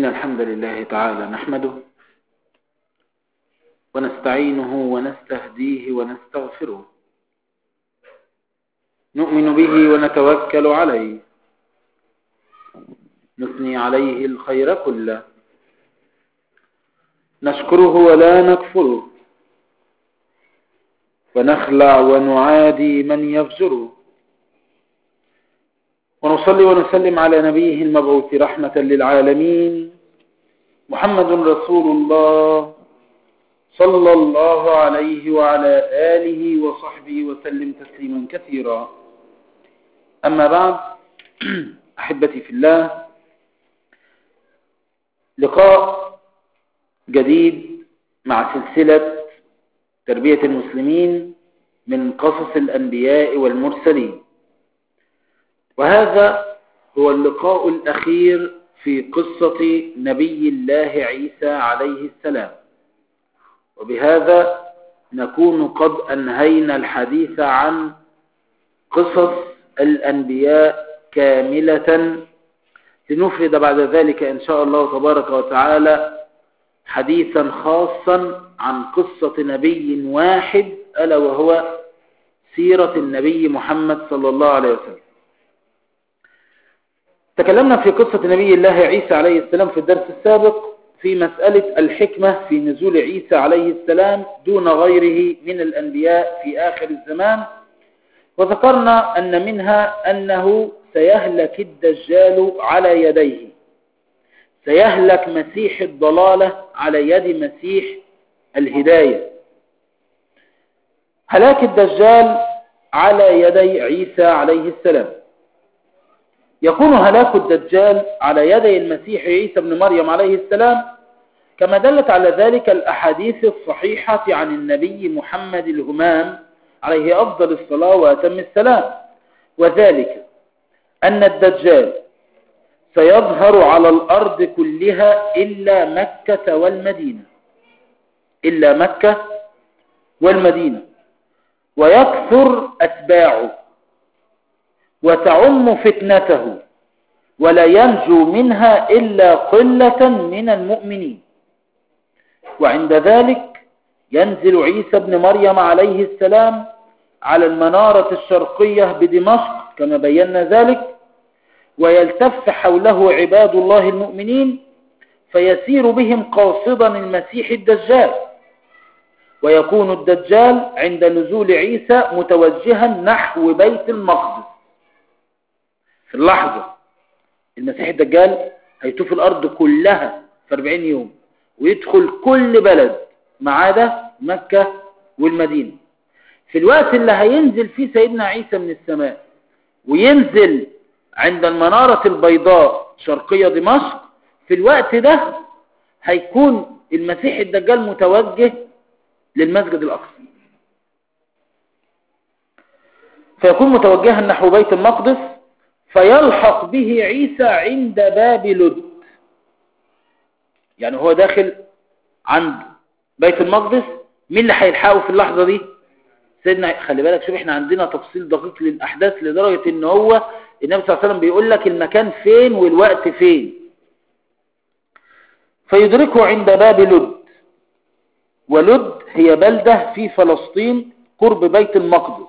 إن الحمد لله تعالى نحمده ونستعينه ونستهديه ونستغفره نؤمن به ونتوكل عليه نثني عليه الخير كله نشكره ولا نكفره ونخلع ونعادي من يفجره ونصلي ونسلم على نبيه المبعوث رحمة للعالمين محمد رسول الله صلى الله عليه وعلى آله وصحبه وسلم تسليما كثيرا أما بعد أحبتي في الله لقاء جديد مع سلسلة تربية المسلمين من قصص الأنبياء والمرسلين وهذا هو اللقاء الأخير في قصة نبي الله عيسى عليه السلام وبهذا نكون قد أنهينا الحديث عن قصص الأنبياء كاملة لنفرد بعد ذلك إن شاء الله تبارك وتعالى حديثا خاصا عن قصة نبي واحد ألا وهو سيرة النبي محمد صلى الله عليه وسلم تكلمنا في قصة نبي الله عيسى عليه السلام في الدرس السابق في مسألة الحكمة في نزول عيسى عليه السلام دون غيره من الأنبياء في آخر الزمان وذكرنا أن منها أنه سيهلك الدجال على يديه سيهلك مسيح الضلالة على يد مسيح الهداية هلاك الدجال على يدي عيسى عليه السلام يكون هلاك الدجال على يدي المسيح عيسى بن مريم عليه السلام كما دلت على ذلك الأحاديث الصحيحة عن النبي محمد الهمام عليه أفضل الصلاة وأتم السلام وذلك أن الدجال سيظهر على الأرض كلها إلا مكة والمدينة إلا مكة والمدينة ويكثر أتباعه وتعم فتنته ولا ينجو منها إلا قلة من المؤمنين وعند ذلك ينزل عيسى بن مريم عليه السلام على المنارة الشرقية بدمشق كما بينا ذلك ويلتف حوله عباد الله المؤمنين فيسير بهم قاصدا المسيح الدجال ويكون الدجال عند نزول عيسى متوجها نحو بيت المقدس في اللحظة المسيح الدجال هيطوف الأرض كلها في 40 يوم ويدخل كل بلد ما عدا مكة والمدينة في الوقت اللي هينزل فيه سيدنا عيسى من السماء وينزل عند المنارة البيضاء شرقية دمشق في الوقت ده هيكون المسيح الدجال متوجه للمسجد الأقصى فيكون متوجها نحو بيت المقدس فيلحق به عيسى عند باب لد يعني هو داخل عند بيت المقدس مين اللي هيلحقه في اللحظة دي سيدنا خلي بالك شوف احنا عندنا تفصيل دقيق للأحداث لدرجة ان هو النبي صلى الله عليه وسلم بيقول لك المكان فين والوقت فين فيدركه عند باب لد ولد هي بلدة في فلسطين قرب بيت المقدس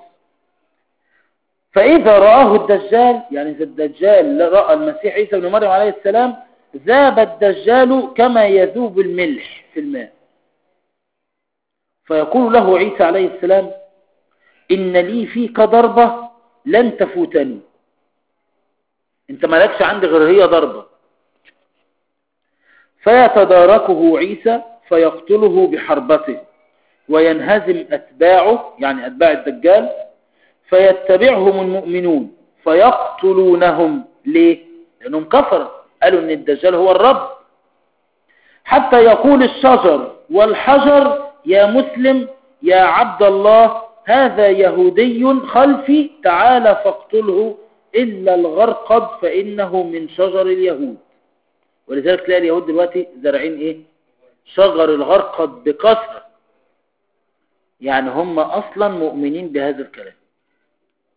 فإذا رآه الدجال يعني إذا الدجال رأى المسيح عيسى بن مريم عليه السلام ذاب الدجال كما يذوب الملح في الماء فيقول له عيسى عليه السلام إن لي فيك ضربة لن تفوتني انت مالكش عندي غير هي ضربة فيتداركه عيسى فيقتله بحربته وينهزم أتباعه يعني أتباع الدجال فيتبعهم المؤمنون فيقتلونهم ليه؟ لأنهم كفروا قالوا أن الدجال هو الرب حتى يقول الشجر والحجر يا مسلم يا عبد الله هذا يهودي خلفي تعال فاقتله إلا الغرقد فإنه من شجر اليهود ولذلك تلاقي اليهود دلوقتي زارعين إيه شجر الغرقد بكثرة يعني هم أصلا مؤمنين بهذا الكلام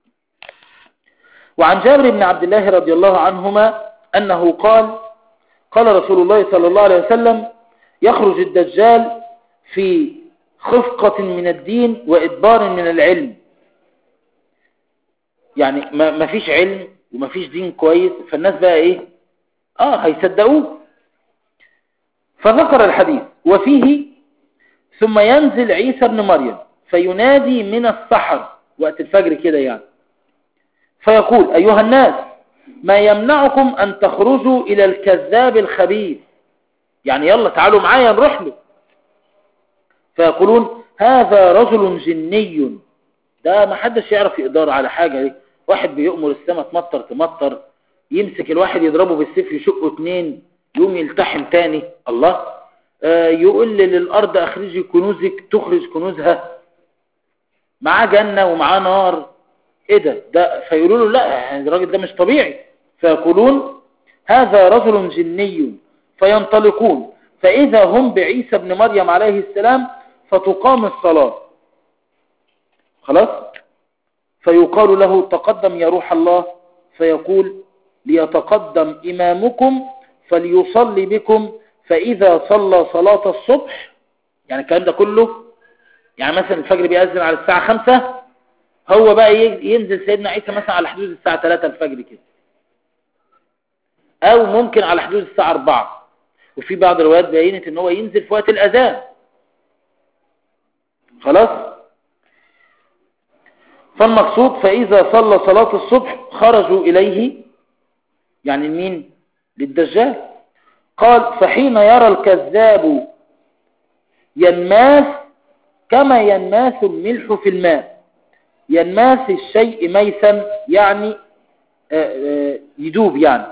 وعن جابر بن عبد الله رضي الله عنهما أنه قال قال رسول الله صلى الله عليه وسلم يخرج الدجال في خفقة من الدين وإدبار من العلم يعني ما فيش علم وما فيش دين كويس فالناس بقى ايه اه هيصدقوه فذكر الحديث وفيه ثم ينزل عيسى بن مريم فينادي من السحر وقت الفجر كده يعني فيقول أيها الناس ما يمنعكم أن تخرجوا إلى الكذاب الخبيث يعني يلا تعالوا معايا نروح له فيقولون هذا رجل جني ده ما حدش يعرف يقدر على حاجة دي واحد بيؤمر السماء تمطر تمطر يمسك الواحد يضربه بالسيف يشقه اتنين يقوم يلتحم تاني الله آه يقول للأرض أخرجي كنوزك تخرج كنوزها معاه جنة ومعاه نار ايه ده ده فيقولوا له لا يعني الراجل ده مش طبيعي فيقولون هذا رجل جني فينطلقون فإذا هم بعيسى بن مريم عليه السلام فتقام الصلاة خلاص فيقال له تقدم يا روح الله فيقول ليتقدم إمامكم فليصلي بكم فإذا صلى صلاة الصبح يعني الكلام ده كله يعني مثلا الفجر بيأذن على الساعة خمسة هو بقى ينزل سيدنا عيسى مثلا على حدود الساعة 3 الفجر كده او ممكن على حدود الساعة 4 وفي بعض الروايات بينت ان هو ينزل في وقت الاذان خلاص فالمقصود فاذا صلى صلاة الصبح خرجوا اليه يعني مين للدجال قال فحين يرى الكذاب ينماس كما ينماس الملح في الماء ينماس الشيء ميسا يعني يدوب يعني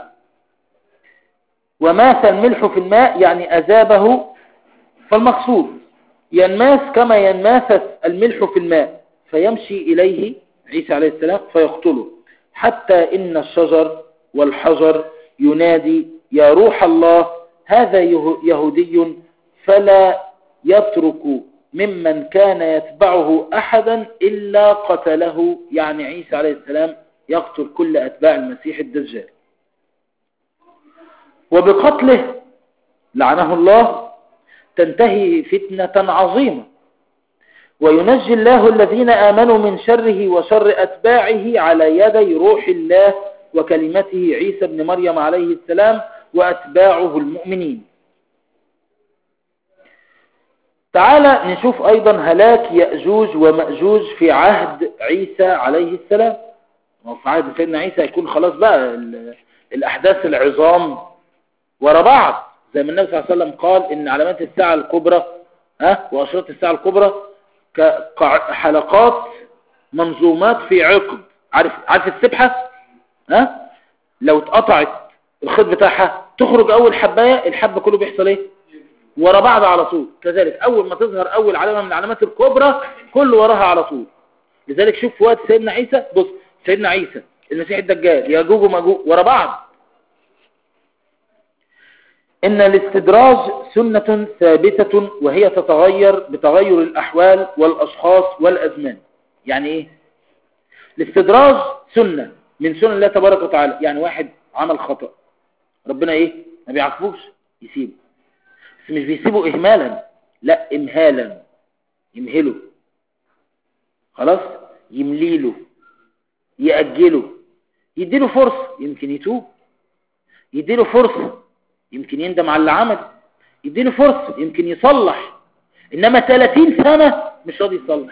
وماس الملح في الماء يعني أذابه فالمقصود ينماس كما ينماس الملح في الماء فيمشي إليه عيسى عليه السلام فيقتله حتى إن الشجر والحجر ينادي يا روح الله هذا يهودي فلا يترك ممن كان يتبعه أحدا إلا قتله يعني عيسى عليه السلام يقتل كل أتباع المسيح الدجال وبقتله لعنه الله تنتهي فتنة عظيمة وينجي الله الذين آمنوا من شره وشر أتباعه على يدي روح الله وكلمته عيسى بن مريم عليه السلام وأتباعه المؤمنين تعالى نشوف أيضا هلاك يأجوج ومأجوج في عهد عيسى عليه السلام وفي عهد سيدنا عيسى يكون خلاص بقى الأحداث العظام ورا بعض زي ما النبي صلى الله عليه وسلم قال إن علامات الساعة الكبرى ها وأشراط الساعة الكبرى كحلقات منظومات في عقد عارف عارف السبحة ها لو اتقطعت الخيط بتاعها تخرج أول حباية الحب كله بيحصل ايه ورا بعض على طول كذلك أول ما تظهر أول علامة من العلامات الكبرى كل وراها على طول لذلك شوف في وقت سيدنا عيسى بص سيدنا عيسى المسيح الدجال ياجوج وماجوج ورا بعض إن الاستدراج سنة ثابتة وهي تتغير بتغير الأحوال والأشخاص والأزمان يعني إيه الاستدراج سنة من سنن الله تبارك وتعالى يعني واحد عمل خطأ ربنا إيه ما بيعفوش يسيبه بس مش بيسيبه إهمالا لا إمهالا يمهله خلاص يمليله يأجله يديله فرصة يمكن يتوب يديله فرصة يمكن يندم على اللي عمله يديله فرصة يمكن يصلح إنما 30 سنة مش راضي يصلح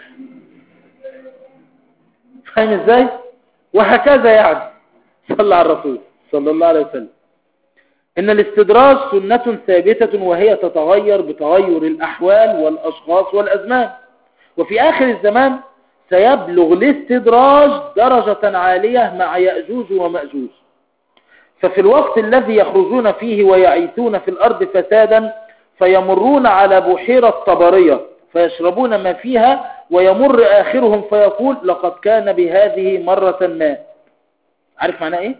فاهم ازاي وهكذا يعني صلى على الرسول صلى الله عليه وسلم إن الاستدراج سنة ثابتة وهي تتغير بتغير الأحوال والأشخاص والأزمان وفي آخر الزمان سيبلغ الاستدراج درجة عالية مع يأجوج ومأجوج ففي الوقت الذي يخرجون فيه ويعيثون في الأرض فسادا فيمرون على بحيرة طبرية فيشربون ما فيها ويمر آخرهم فيقول لقد كان بهذه مرة ما عارف معناه ايه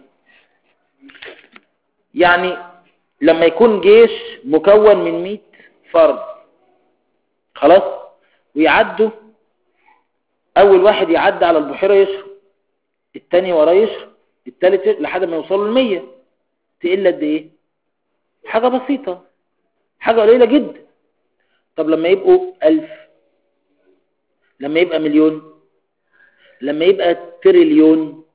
يعني لما يكون جيش مكون من 100 فرد خلاص ويعدوا اول واحد يعدي على البحيرة يشرب التاني وراه يشرب التالت لحد ما يوصلوا المية تقل قد ايه حاجة بسيطة حاجة قليلة جدا طب لما يبقوا ألف لما يبقى مليون لما يبقى تريليون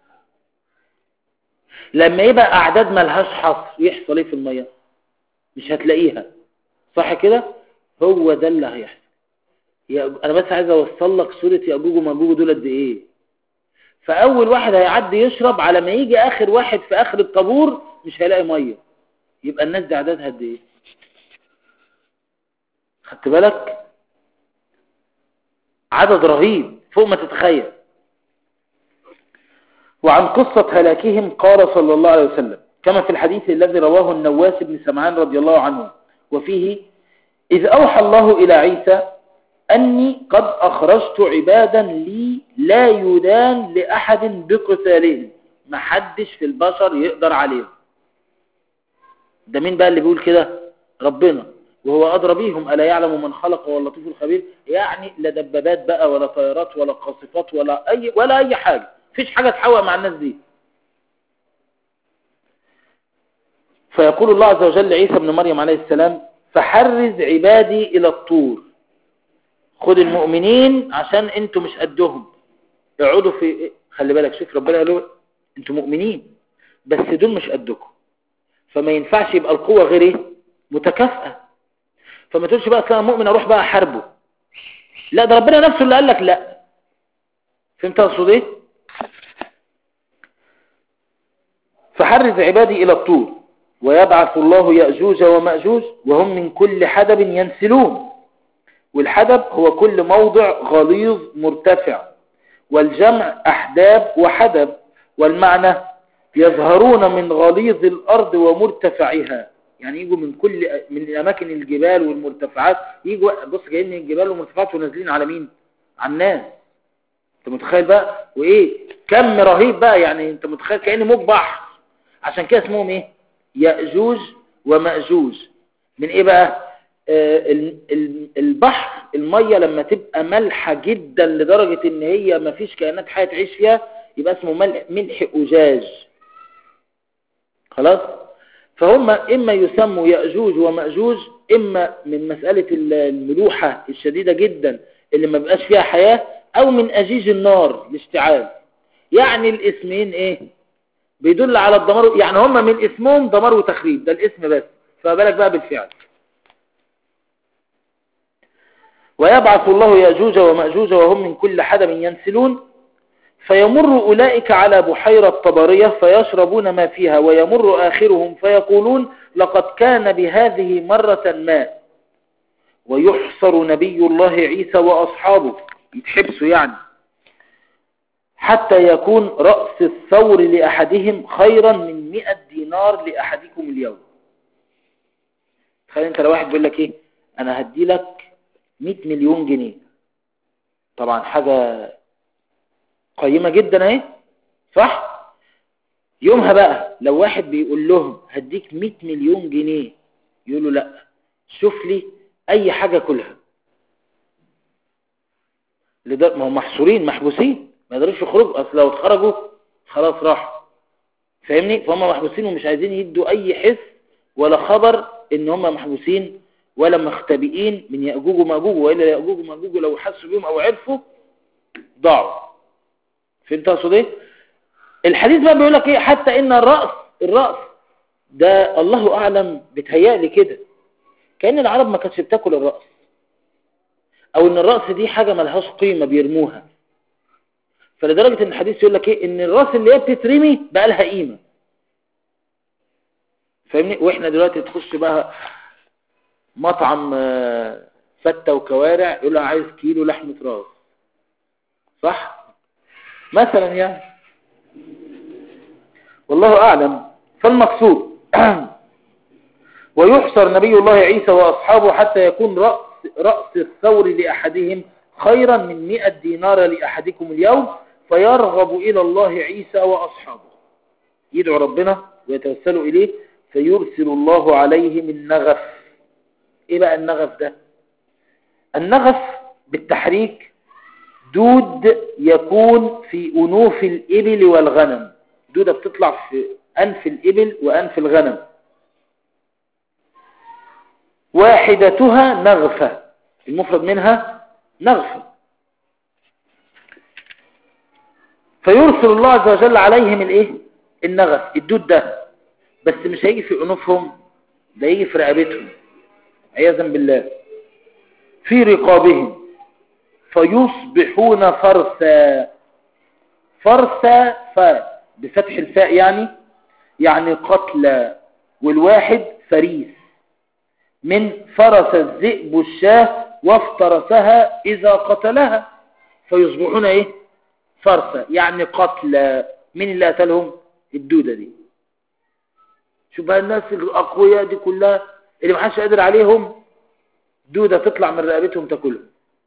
لما يبقى أعداد ملهاش حصر يحصل ايه في المية مش هتلاقيها صح كده هو ده اللي هيحصل انا بس عايز اوصل لك صورة يأجوج ومأجوج دول قد ايه فاول واحد هيعدي يشرب على ما يجي اخر واحد في اخر الطابور مش هيلاقي مية يبقى الناس دي عددها قد ايه خدت بالك عدد رهيب فوق ما تتخيل وعن قصة هلاكهم قال صلى الله عليه وسلم كما في الحديث الذي رواه النواس بن سمعان رضي الله عنه وفيه إذ أوحى الله إلى عيسى أني قد أخرجت عبادا لي لا يدان لأحد بقتالهم ما حدش في البشر يقدر عليهم ده مين بقى اللي بيقول كده ربنا وهو أدرى بيهم ألا يعلم من خلق هو اللطيف الخبير يعني لا دبابات بقى ولا طيارات ولا قاصفات ولا أي ولا أي حاجة فيش حاجة تحوق مع الناس دي فيقول الله عز وجل لعيسى بن مريم عليه السلام فحرز عبادي إلى الطور خد المؤمنين عشان انتوا مش قدهم اقعدوا في خلي بالك شوف ربنا قال له انتوا مؤمنين بس دول مش قدكم فما ينفعش يبقى القوة غير ايه متكافئة فما تقولش بقى اصل انا مؤمن اروح بقى احاربه لا ده ربنا نفسه اللي قال لك لا فهمت اقصد ايه فحرز عبادي الى الطور ويبعث الله يأجوج ومأجوج وهم من كل حدب ينسلون والحدب هو كل موضع غليظ مرتفع والجمع أحداب وحدب والمعنى يظهرون من غليظ الأرض ومرتفعها يعني يجوا من كل من أماكن الجبال والمرتفعات يجوا بص جايين من الجبال والمرتفعات ونازلين على مين على الناس انت متخيل بقى وايه كم رهيب بقى يعني انت متخيل كأنه موج بحر عشان كده اسمهم ايه يأجوج ومأجوج من ايه بقى آه البحر المية لما تبقى ملحة جدا لدرجة ان هي ما فيش كائنات حية تعيش فيها يبقى اسمه ملح, ملح أجاج خلاص فهم إما يسموا يأجوج ومأجوج إما من مسألة الملوحة الشديدة جدا اللي ما بقاش فيها حياة أو من أجيج النار الاشتعال يعني الاسمين إيه بيدل على الدمار يعني هم من اسمهم دمار وتخريب ده الاسم بس فبالك بقى بالفعل ويبعث الله يأجوج ومأجوج وهم من كل حدب ينسلون فيمر أولئك على بحيرة طبرية فيشربون ما فيها ويمر آخرهم فيقولون لقد كان بهذه مرة ماء ويحصر نبي الله عيسى وأصحابه يتحبسوا يعني حتى يكون رأس الثور لأحدهم خيرا من مئة دينار لأحدكم اليوم تخيل انت لو واحد بيقول لك ايه انا هدي لك 100 مليون جنيه طبعا حاجة قيمة جدا اهي صح يومها بقى لو واحد بيقول لهم هديك 100 مليون جنيه يقولوا لا شوف لي اي حاجة كلها لدر... ما هم محصورين محبوسين ما يقدروش يخرجوا اصل لو اتخرجوا خلاص راحوا فاهمني فهم محبوسين ومش عايزين يدوا اي حس ولا خبر ان هم محبوسين ولا مختبئين من يأجوج ومأجوج وإلا يأجوج ومأجوج لو حسوا بهم أو عرفوا ضاعوا فهمت اقصد ايه الحديث بقى بيقول لك ايه حتى ان الرأس الرأس ده الله اعلم بتهيألي كده كأن العرب ما كانتش بتاكل الرأس او ان الرأس دي حاجة ملهاش قيمة بيرموها فلدرجة ان الحديث يقول لك ايه ان الرأس اللي هي بتترمي بقى لها قيمة فاهمني واحنا دلوقتي تخش بقى مطعم فتة وكوارع يقول له عايز كيلو لحمة راس صح مثلا يعني والله أعلم فالمقصود ويحصر نبي الله عيسى وأصحابه حتى يكون رأس, رأس الثور لأحدهم خيرا من مئة دينار لأحدكم اليوم فيرغب إلى الله عيسى وأصحابه يدعو ربنا ويتوسلوا إليه فيرسل الله عليهم النغف ايه بقى النغف ده النغف بالتحريك دود يكون في أنوف الإبل والغنم دودة بتطلع في أنف الإبل وأنف الغنم واحدتها نغفة المفرد منها نغفة فيرسل الله عز وجل عليهم الايه النغف الدود ده بس مش هيجي في انوفهم ده يجي في رقبتهم عياذا بالله في رقابهم فيصبحون فرسا فرسا ف بفتح الفاء يعني يعني قتلى والواحد فريس من فرس الذئب الشاه وافترسها إذا قتلها فيصبحون إيه فرسا يعني قتلى من اللي قتلهم الدودة دي شوف بقى الناس الأقوياء دي كلها اللي محدش قادر عليهم دودة تطلع من رقبتهم تاكلهم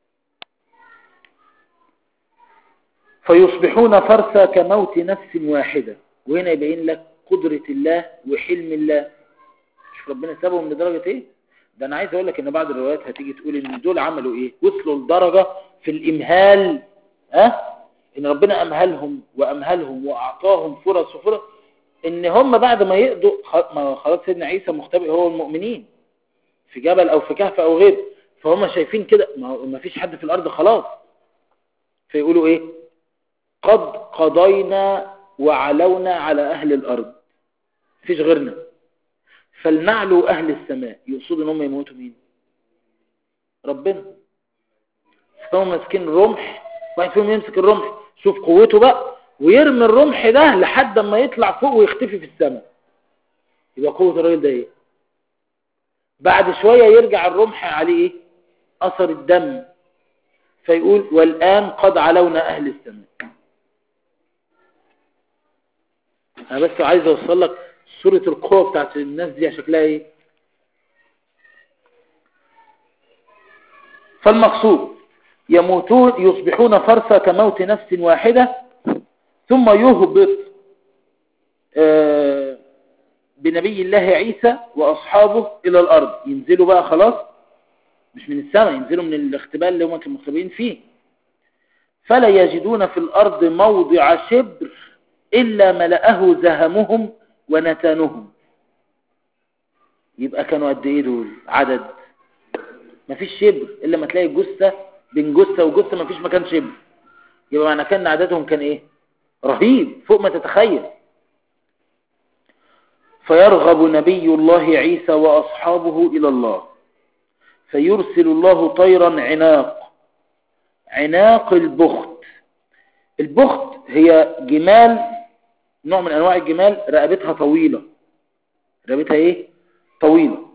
فيصبحون فرسا كموت نفس واحدة وهنا يبين لك قدرة الله وحلم الله شوف ربنا سابهم لدرجة ايه ده انا عايز اقول لك ان بعض الروايات هتيجي تقول ان دول عملوا ايه وصلوا لدرجة في الامهال ها أه؟ ان ربنا امهلهم وامهلهم واعطاهم فرص وفرص ان هم بعد ما يقضوا ما خلاص سيدنا عيسى مختبئ هو المؤمنين في جبل او في كهف او غيره فهم شايفين كده ما فيش حد في الارض خلاص فيقولوا ايه قد قضينا وعلونا على اهل الارض فيش غيرنا فلنعلو اهل السماء يقصد ان هم يموتوا مين ربنا فهم ماسكين رمح واحد فيهم يمسك الرمح شوف قوته بقى ويرمي الرمح ده لحد ما يطلع فوق ويختفي في السماء يبقى قوة الراجل ده ايه بعد شوية يرجع الرمح عليه ايه اثر الدم فيقول والآن قد علونا أهل السماء أنا بس عايز أوصل لك صورة القوة بتاعت الناس دي شكلها إيه فالمقصود يموتون يصبحون فرسا كموت نفس واحدة ثم يهبط بنبي الله عيسى وأصحابه إلى الأرض ينزلوا بقى خلاص مش من السماء ينزلوا من الاختبال اللي هم كانوا مختبئين فيه فلا يجدون في الأرض موضع شبر إلا ملأه زهمهم ونتانهم يبقى كانوا قد ايه دول عدد مفيش شبر إلا ما تلاقي جثة بين جثة وجثة مفيش مكان شبر يبقى معنى كان عددهم كان ايه رهيب فوق ما تتخيل فيرغب نبي الله عيسى وأصحابه إلى الله فيرسل الله طيرا عناق عناق البخت البخت هي جمال نوع من انواع الجمال رقبتها طويلة رقبتها ايه طويلة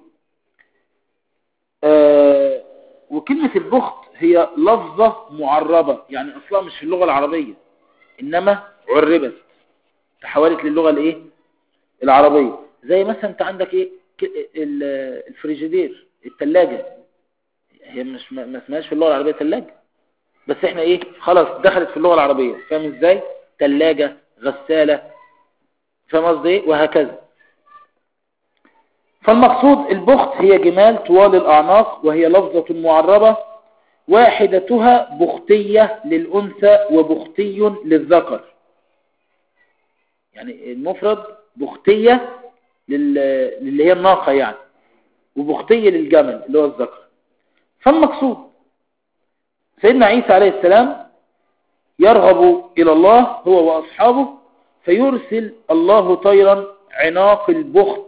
آه وكلمة البخت هي لفظة معربة يعني اصلا مش في اللغة العربية انما عربت تحولت للغة الايه العربية زي مثلا انت عندك ايه الفريجيدير التلاجة هي مش ما اسمهاش في اللغة العربية تلاجة بس احنا ايه خلاص دخلت في اللغة العربية فاهم ازاي تلاجة غسالة فاهم قصدي ايه وهكذا فالمقصود البخت هي جمال طوال الأعناق وهي لفظة معربة واحدتها بختية للأنثى وبختي للذكر يعني المفرد بختية للي هي الناقة يعني وبختية للجمل اللي هو الذكر فالمقصود سيدنا عيسى عليه السلام يرغب إلى الله هو وأصحابه فيرسل الله طيرا عناق البخت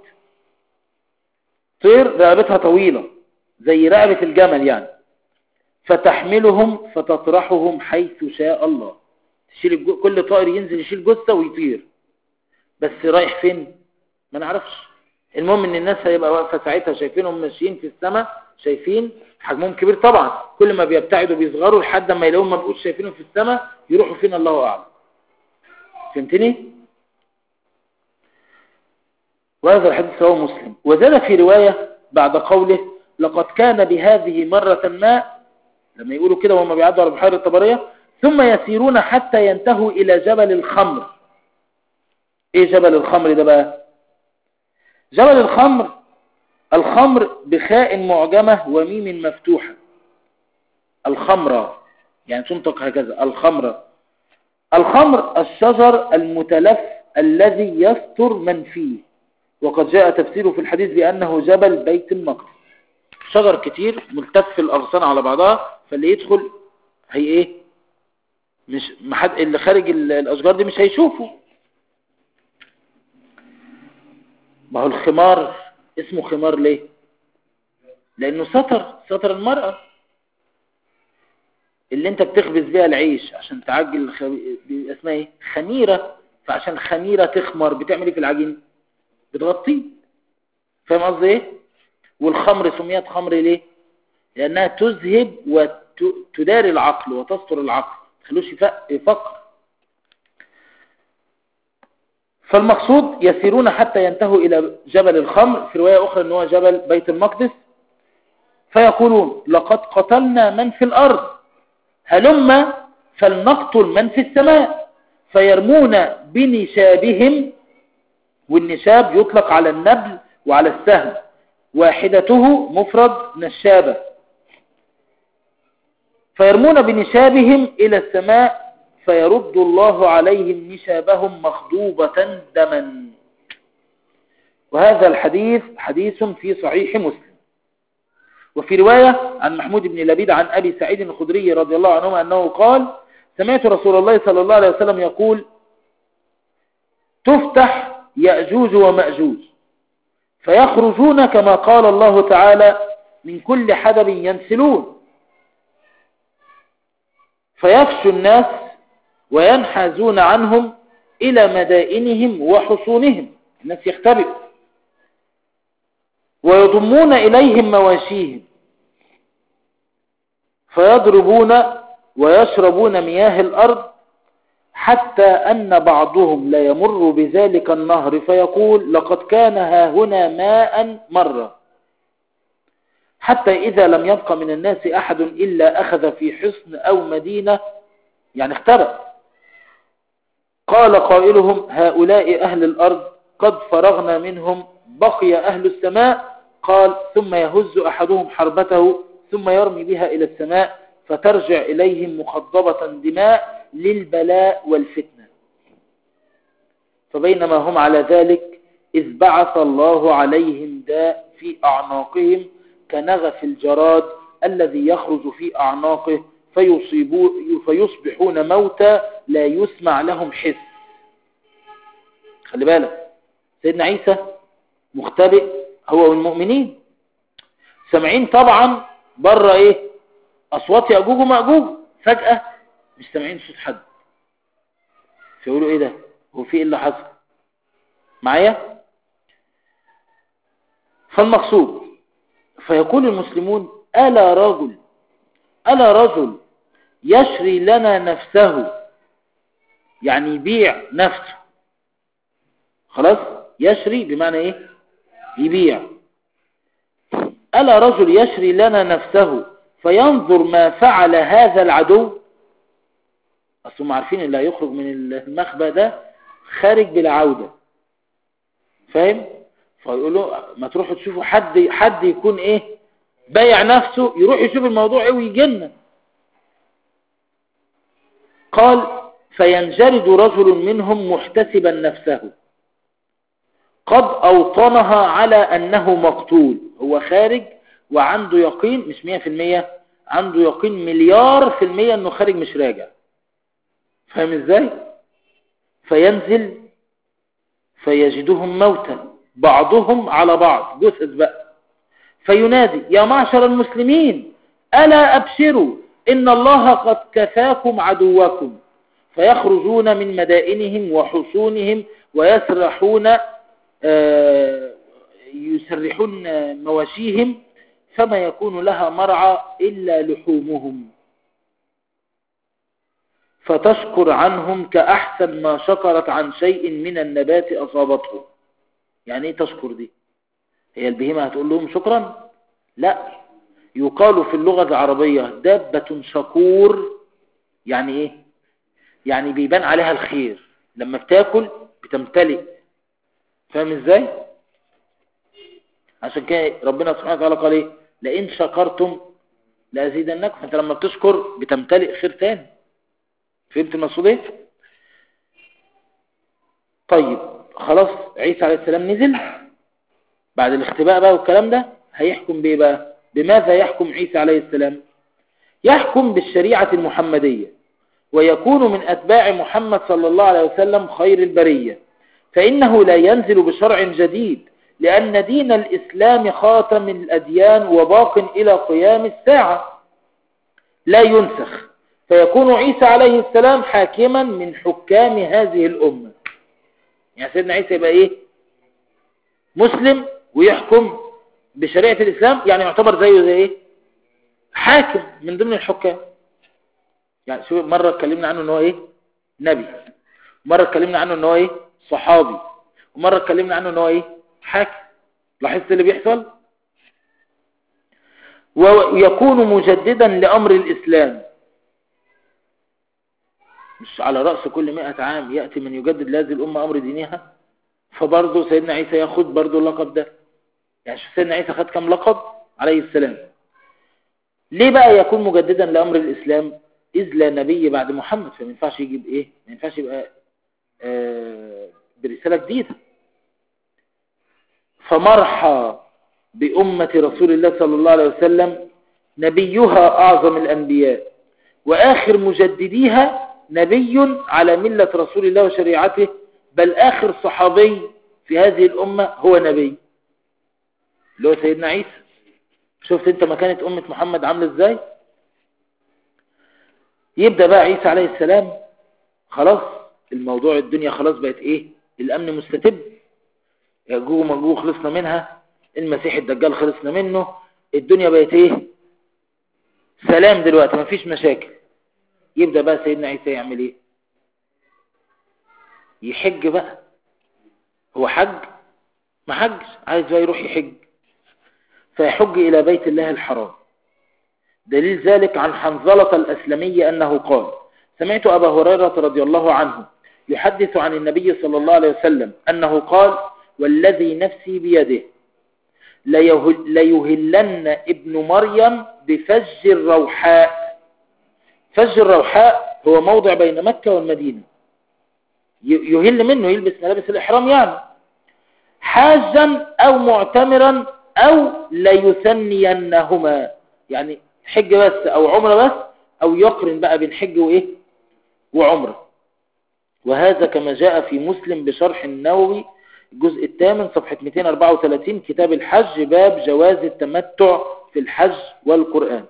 طير رقبتها طويلة زي رقبة الجمل يعني فتحملهم فتطرحهم حيث شاء الله تشيل كل طائر ينزل يشيل جثة ويطير بس رايح فين ما نعرفش المهم ان الناس هيبقى واقفه ساعتها شايفينهم ماشيين في السماء شايفين حجمهم كبير طبعا كل ما بيبتعدوا بيصغروا لحد ما يلاقوهم ما بقوش شايفينهم في السماء يروحوا فين الله اعلم فهمتني وهذا الحديث رواه مسلم وزاد في رواية بعد قوله لقد كان بهذه مرة ما لما يقولوا كده وهم بيعدوا على بحيرة الطبرية ثم يسيرون حتى ينتهوا إلى جبل الخمر ايه جبل الخمر ده بقى جبل الخمر الخمر بخاء معجمة وميم مفتوحة الخمرة يعني تنطق هكذا الخمرة الخمر الشجر المتلف الذي يستر من فيه وقد جاء تفسيره في الحديث بأنه جبل بيت المقدس شجر كتير ملتف الاغصان على بعضها فاللي يدخل هي ايه مش محد اللي خارج الاشجار دي مش هيشوفه ما هو الخمار اسمه خمار ليه لانه سطر سطر المرأة اللي انت بتخبز بيها العيش عشان تعجل الخ... اسمها ايه خميرة فعشان خميرة تخمر بتعمل ايه في العجين بتغطيه فاهم قصدي ايه والخمر سميت خمر ليه لانها تذهب وتداري العقل وتستر العقل تخلوش يفكر فالمقصود يسيرون حتى ينتهوا إلى جبل الخمر في رواية أخرى أنه جبل بيت المقدس فيقولون لقد قتلنا من في الأرض هلما فلنقتل من في السماء فيرمون بنشابهم والنشاب يطلق على النبل وعلى السهم واحدته مفرد نشابة فيرمون بنشابهم إلى السماء فيرد الله عليهم نشابهم مخضوبة دما وهذا الحديث حديث في صحيح مسلم وفي رواية عن محمود بن لبيد عن أبي سعيد الخدري رضي الله عنه أنه قال سمعت رسول الله صلى الله عليه وسلم يقول تفتح يأجوج ومأجوج فيخرجون كما قال الله تعالى من كل حدب ينسلون فيفشو الناس وينحازون عنهم إلى مدائنهم وحصونهم الناس يختبئوا ويضمون إليهم مواشيهم فيضربون ويشربون مياه الأرض حتى أن بعضهم لا يمر بذلك النهر فيقول لقد كان ها هنا ماء مرة حتى إذا لم يبق من الناس أحد إلا أخذ في حصن أو مدينة يعني اخترق قال قائلهم هؤلاء أهل الأرض قد فرغنا منهم بقي أهل السماء قال ثم يهز أحدهم حربته ثم يرمي بها إلى السماء فترجع إليهم مخضبة دماء للبلاء والفتنة فبينما هم على ذلك إذ بعث الله عليهم داء في أعناقهم كنغف الجراد الذي يخرج في أعناقه فيصبحون موتى لا يسمع لهم حس خلي بالك سيدنا عيسى مختبئ هو والمؤمنين سامعين طبعا بره ايه اصوات ياجوج وماجوج فجاه مش سامعين صوت حد فيقولوا ايه ده هو في ايه اللي حصل معايا فالمقصود فيقول المسلمون ألا رجل ألا رجل يشري لنا نفسه يعني يبيع نفسه خلاص يشري بمعنى ايه يبيع ألا رجل يشري لنا نفسه فينظر ما فعل هذا العدو أصلهم عارفين اللي هيخرج من المخبأ ده خارج بلا عودة فاهم فيقولوا ما تروحوا تشوفوا حد حد يكون ايه بايع نفسه يروح يشوف الموضوع ايه ويجنن قال فينجرد رجل منهم محتسبا نفسه قد أوطنها على أنه مقتول هو خارج وعنده يقين مش مية في المية عنده يقين مليار في المية أنه خارج مش راجع فاهم ازاي فينزل فيجدهم موتا بعضهم على بعض جثث بقى فينادي يا معشر المسلمين ألا أبشروا إن الله قد كفاكم عدوكم فيخرجون من مدائنهم وحصونهم ويسرحون آه، يسرحون مواشيهم فما يكون لها مرعى إلا لحومهم فتشكر عنهم كأحسن ما شكرت عن شيء من النبات أصابته يعني ايه تشكر دي هي البهيمة هتقول لهم شكرا لا يقال في اللغة العربية دابة شكور يعني ايه يعني بيبان عليها الخير لما بتاكل بتمتلئ فاهم ازاي عشان كده ربنا سبحانه وتعالى قال ايه لئن شكرتم لازيدنكم انت لما بتشكر بتمتلئ خير تاني فهمت المقصود ايه طيب خلاص عيسى عليه السلام نزل بعد الاختباء بقى والكلام ده هيحكم بايه بقى بماذا يحكم عيسى عليه السلام يحكم بالشريعة المحمدية ويكون من أتباع محمد صلى الله عليه وسلم خير البرية فإنه لا ينزل بشرع جديد لأن دين الإسلام خاتم الأديان وباق إلى قيام الساعة لا ينسخ فيكون عيسى عليه السلام حاكما من حكام هذه الأمة يعني سيدنا عيسى يبقى إيه مسلم ويحكم بشريعة الإسلام يعني يعتبر زيه زي إيه حاكم من ضمن الحكام يعني شو مرة اتكلمنا عنه ان هو ايه نبي مرة اتكلمنا عنه ان هو ايه صحابي ومرة اتكلمنا عنه ان هو ايه حاكم لاحظت اللي بيحصل ويكون مجددا لأمر الإسلام مش على رأس كل مئة عام يأتي من يجدد لهذه الأمة أمر دينها فبرضه سيدنا عيسى ياخد برضه اللقب ده يعني سيدنا عيسى خد كم لقب عليه السلام ليه بقى يكون مجددا لأمر الإسلام إذ لا نبي بعد محمد فما ينفعش يجي بإيه ما ينفعش يبقى آه برسالة جديدة فمرحى بأمة رسول الله صلى الله عليه وسلم نبيها أعظم الأنبياء وآخر مجدديها نبي على ملة رسول الله وشريعته بل آخر صحابي في هذه الأمة هو نبي اللي هو سيدنا عيسى شفت انت مكانة أمة محمد عاملة ازاي يبدأ بقى عيسى عليه السلام خلاص الموضوع الدنيا خلاص بقت ايه الأمن مستتب يجوج ومجوج خلصنا منها المسيح الدجال خلصنا منه الدنيا بقت ايه سلام دلوقتي مفيش مشاكل يبدأ بقى سيدنا عيسى يعمل ايه يحج بقى هو حج ما حجش عايز بقى يروح يحج فيحج إلى بيت الله الحرام دليل ذلك عن حنظلة الأسلمية أنه قال سمعت أبا هريرة رضي الله عنه يحدث عن النبي صلى الله عليه وسلم أنه قال والذي نفسي بيده ليهلن ابن مريم بفج الروحاء فج الروحاء هو موضع بين مكة والمدينة يهل منه يلبس ملابس الإحرام يعني حاجا أو معتمرا أو ليثنينهما يعني حج بس أو عمره بس أو يقرن بقى بين حج وإيه وعمره وهذا كما جاء في مسلم بشرح النووي الجزء الثامن صفحة 234 كتاب الحج باب جواز التمتع في الحج والقرآن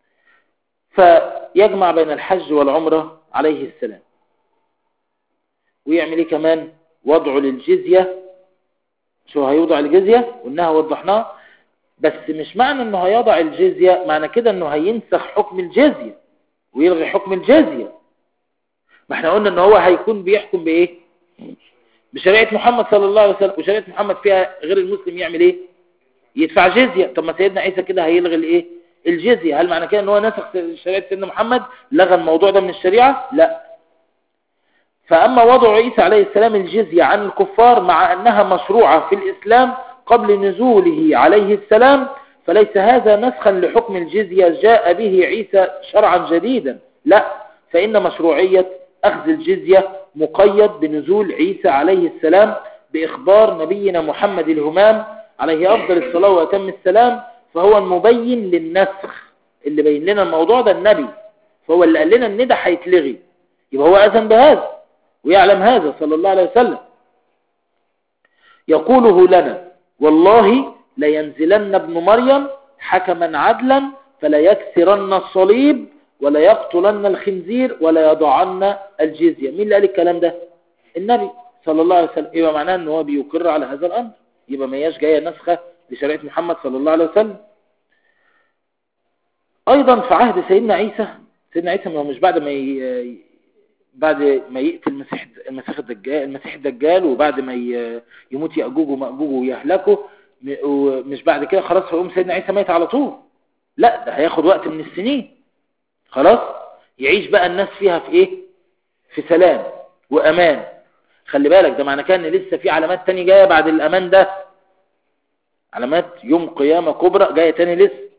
فيجمع بين الحج والعمرة عليه السلام ويعمل ايه كمان وضعه للجزية شو هيوضع الجزية قلناها وضحناها بس مش معنى انه هيضع الجزية معنى كده انه هينسخ حكم الجزية ويلغي حكم الجزية ما احنا قلنا ان هو هيكون بيحكم بايه بشريعة محمد صلى الله عليه وسلم وشريعة محمد فيها غير المسلم يعمل ايه يدفع جزية طب ما سيدنا عيسى كده هيلغي الايه الجزية هل معنى كده ان هو نسخ شريعة سيدنا محمد لغى الموضوع ده من الشريعة لا فأما وضع عيسى عليه السلام الجزية عن الكفار مع أنها مشروعة في الإسلام قبل نزوله عليه السلام فليس هذا نسخا لحكم الجزية جاء به عيسى شرعا جديدا لا فإن مشروعية أخذ الجزية مقيد بنزول عيسى عليه السلام بإخبار نبينا محمد الهمام عليه أفضل الصلاة وأتم السلام فهو المبين للنسخ اللي بين لنا الموضوع ده النبي فهو اللي قال لنا ان ده هيتلغي يبقى هو أذن بهذا ويعلم هذا صلى الله عليه وسلم يقوله لنا والله لينزلن ابن مريم حكما عدلا فلا يكسرن الصليب ولا يقتلن الخنزير ولا يضعن الجزية مين اللي قال الكلام ده النبي صلى الله عليه وسلم يبقى معناه ان هو بيقر على هذا الامر يبقى ما هياش جايه نسخه لشريعه محمد صلى الله عليه وسلم ايضا في عهد سيدنا عيسى سيدنا عيسى مش بعد ما بعد ما يقتل المسيح المسيح الدجال المسيح الدجال وبعد ما يموت يأجوج ومأجوج ويهلكوا ومش بعد كده خلاص هيقوم سيدنا عيسى ميت على طول لا ده هياخد وقت من السنين خلاص يعيش بقى الناس فيها في ايه في سلام وامان خلي بالك ده معنى كان لسه في علامات تاني جايه بعد الامان ده علامات يوم قيامه كبرى جايه تاني لسه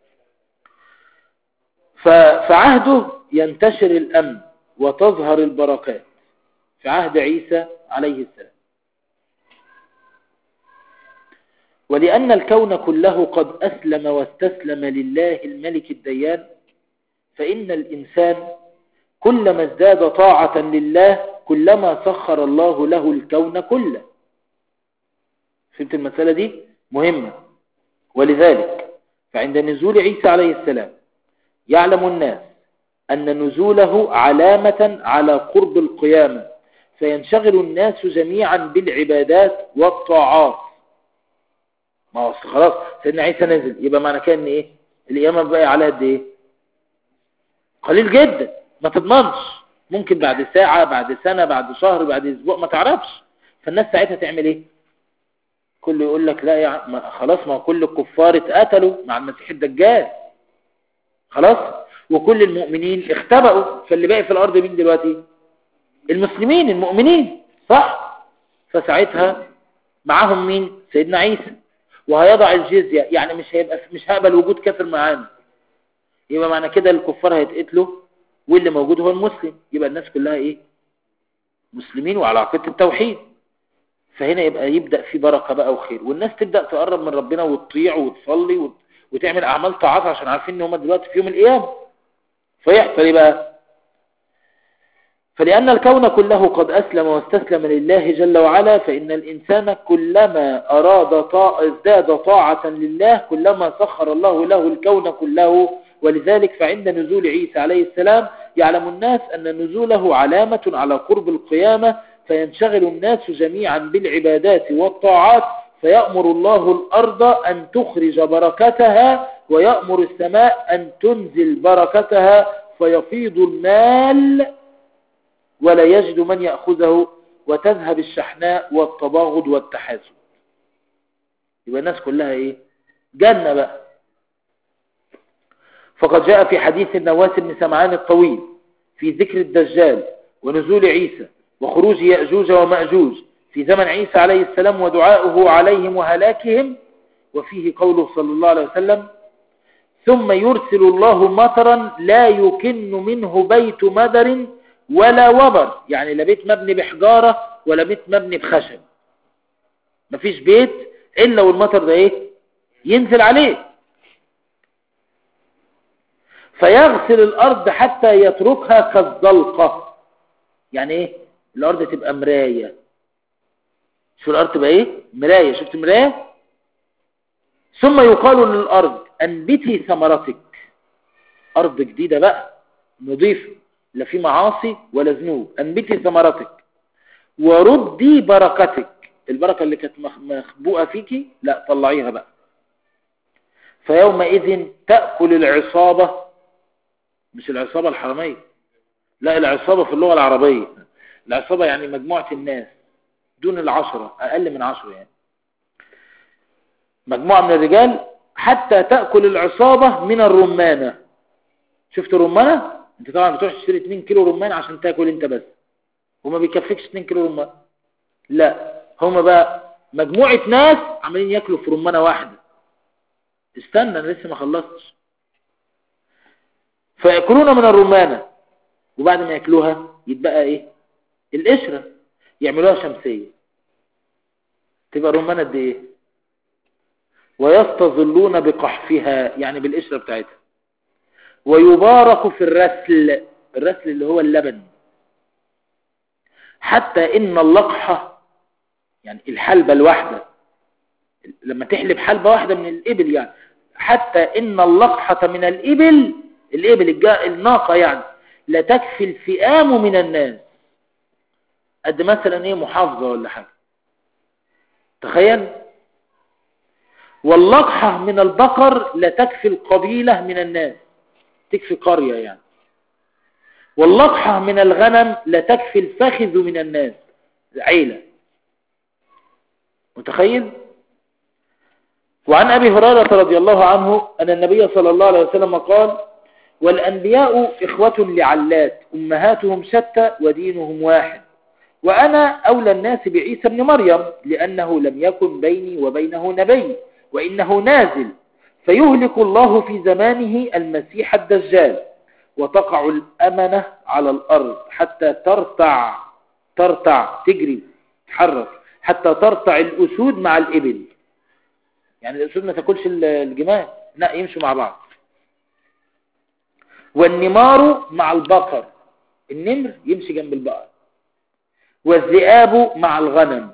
فعهده ينتشر الامن وتظهر البركات في عهد عيسى عليه السلام ولأن الكون كله قد أسلم واستسلم لله الملك الديان فإن الإنسان كلما ازداد طاعة لله كلما سخر الله له الكون كله فهمت المسألة دي مهمة ولذلك فعند نزول عيسى عليه السلام يعلم الناس أن نزوله علامة على قرب القيامة فينشغل الناس جميعا بالعبادات والطاعات ما هو خلاص سيدنا عيسى نزل يبقى معنى كده ان ايه القيامة بقى على قد ايه قليل جدا ما تضمنش ممكن بعد ساعة بعد سنة بعد شهر بعد اسبوع ما تعرفش فالناس ساعتها تعمل ايه كله يقول لك لا يا ما خلاص ما كل الكفار اتقتلوا مع المسيح الدجال خلاص وكل المؤمنين اختبأوا فاللي باقي في الارض مين دلوقتي المسلمين المؤمنين صح فساعتها معاهم مين سيدنا عيسى وهيضع الجزية يعني مش هيبقى مش هقبل وجود كافر معانا يبقى معنى كده الكفار هيتقتلوا واللي موجود هو المسلم يبقى الناس كلها ايه مسلمين وعلى عقيدة التوحيد فهنا يبقى يبدأ في بركة بقى وخير والناس تبدأ تقرب من ربنا وتطيع وتصلي وت... وتعمل أعمال طاعات عشان عارفين ان هم دلوقتي في يوم القيامة فيحصل ايه بقى فلأن الكون كله قد أسلم واستسلم لله جل وعلا فإن الإنسان كلما أراد طاع ازداد طاعة لله كلما سخر الله له الكون كله ولذلك فعند نزول عيسى عليه السلام يعلم الناس أن نزوله علامة على قرب القيامة فينشغل الناس جميعا بالعبادات والطاعات فيأمر الله الأرض أن تخرج بركتها ويأمر السماء أن تنزل بركتها فيفيض المال ولا يجد من يأخذه وتذهب الشحناء والتباغض والتحاسد يبقى الناس كلها ايه جنة بقى فقد جاء في حديث النواس بن سمعان الطويل في ذكر الدجال ونزول عيسى وخروج يأجوج ومأجوج في زمن عيسى عليه السلام ودعاؤه عليهم وهلاكهم وفيه قوله صلى الله عليه وسلم ثم يرسل الله مطرا لا يكن منه بيت مدر ولا وبر يعني لا بيت مبني بحجارة ولا بيت مبني بخشب مفيش بيت إلا والمطر ده إيه ينزل عليه فيغسل الأرض حتى يتركها كالزلقة يعني إيه الأرض تبقى مراية شو الأرض تبقى إيه مراية شفت مراية ثم يقال للأرض أنبتي ثمرتك أرض جديدة بقى نضيفة لا في معاصي ولا ذنوب أنبتي ثمرتك وردي بركتك البركة اللي كانت مخبوءة فيكي لا طلعيها بقى فيومئذ تأكل العصابة مش العصابة الحرامية لا العصابة في اللغة العربية العصابة يعني مجموعة الناس دون العشرة أقل من عشرة يعني مجموعة من الرجال حتى تأكل العصابة من الرمانة شفت الرمانة انت طبعا بتروح تشتري 2 كيلو رمان عشان تاكل انت بس وما بيكفيكش 2 كيلو رمان لا هما بقى مجموعة ناس عمالين ياكلوا في رمانة واحدة استنى انا لسه ما خلصتش فيأكلون من الرمانة وبعد ما ياكلوها يتبقى ايه القشرة يعملوها شمسية تبقى الرمانة قد ايه ويستظلون بقحفها يعني بالقشرة بتاعتها ويبارك في الرسل الرسل اللي هو اللبن حتى ان اللقحة يعني الحلبة الواحدة لما تحلب حلبة واحدة من الإبل يعني حتى ان اللقحة من الإبل الإبل الناقة يعني لا تكفي الفئام من الناس قد مثلا ايه محافظة ولا حاجة تخيل واللقحة من البقر لا تكفي القبيلة من الناس تكفي قرية يعني واللقحة من الغنم لا تكفي الفخذ من الناس عيلة متخيل وعن أبي هريرة رضي الله عنه أن النبي صلى الله عليه وسلم قال والأنبياء إخوة لعلات أمهاتهم شتى ودينهم واحد وأنا أولى الناس بعيسى بن مريم لأنه لم يكن بيني وبينه نبي وإنه نازل فيهلك الله في زمانه المسيح الدجال وتقع الأمنة على الأرض حتى ترتع ترتع تجري تحرك حتى ترتع الأسود مع الإبل يعني الأسود ما تاكلش الجمال لا يمشوا مع بعض والنمار مع البقر النمر يمشي جنب البقر والذئاب مع الغنم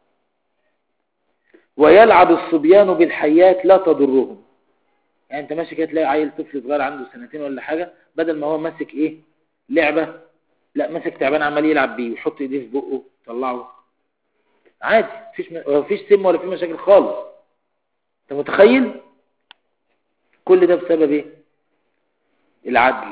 ويلعب الصبيان بالحيات لا تضرهم يعني انت ماشي كده تلاقي عيل طفل صغير عنده سنتين ولا حاجة بدل ما هو ماسك ايه لعبة لا ماسك تعبان عمال يلعب بيه ويحط ايديه في بقه يطلعه عادي مفيش مفيش سم ولا في مشاكل خالص انت متخيل كل ده بسبب ايه العدل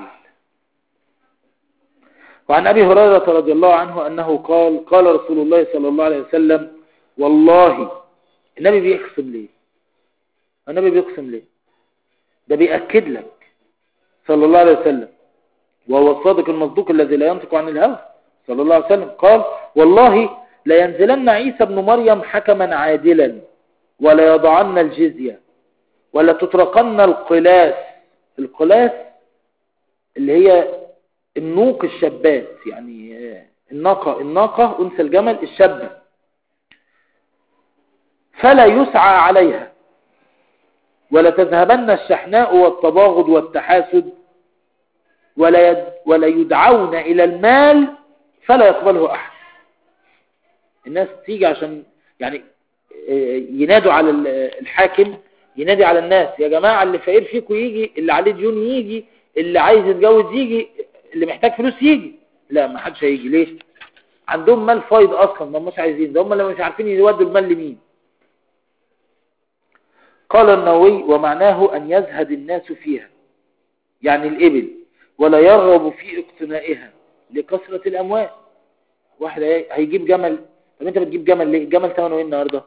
وعن أبي هريرة رضي الله عنه أنه قال قال رسول الله صلى الله عليه وسلم والله النبي بيقسم ليه النبي بيقسم ليه ده بيأكد لك صلى الله عليه وسلم وهو الصادق المصدوق الذي لا ينطق عن الهوى صلى الله عليه وسلم قال والله لا ينزلن عيسى ابن مريم حكما عادلا ولا يضعن الجزية ولا تطرقن القلاس القلاس اللي هي النوق الشبات يعني الناقة الناقة أنثى الجمل الشابة فلا يسعى عليها ولا تذهبن الشحناء والتباغض والتحاسد ولا, يد ولا يدعون إلى المال فلا يقبله أحد الناس تيجي عشان يعني ينادوا على الحاكم ينادي على الناس يا جماعة اللي فقير فيكم يجي اللي عليه ديون يجي اللي عايز يتجوز يجي اللي محتاج فلوس يجي لا ما حدش هيجي ليه عندهم مال فايض اصلا ما مش عايزين ده هم اللي مش عارفين يودوا المال لمين قال النووي ومعناه ان يزهد الناس فيها يعني الابل ولا يرغب في اقتنائها لكثرة الاموال واحد هيجيب جمل طب انت بتجيب جمل ليه الجمل ثمنه ايه النهارده